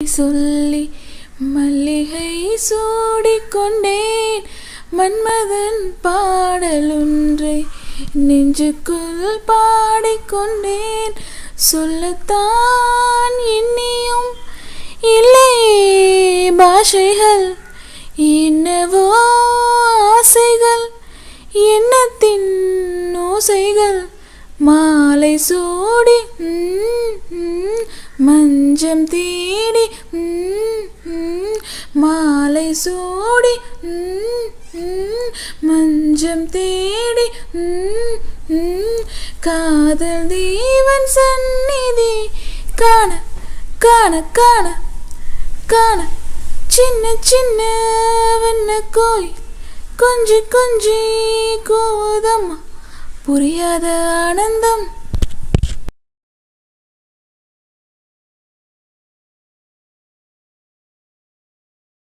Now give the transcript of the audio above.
சொல்லி மல்லிகை சூடிக்கொண்டேன் மன்மதன் பாடலொன்றை நெஞ்சுக்குள் பாடிக்கொண்டேன் சொல்லத்தான் எண்ணியும் இல்லையே பாஷைகள் என்னவோ ஆசைகள் எண்ணத்தின் ஓசைகள் மாலை சூடி ம், ம், மஞ்சம் தேடி ம், ம், மாலை சூடி ம், ம், மஞ்சம் தேடி ம், ம், காதல் தேவன் சந்நிதி காண காண காண காண சின்ன சின்ன வண்ண கோயில் கொஞ்சி கொஞ்சி கோதம்மா புரியாத ஆனந்தம்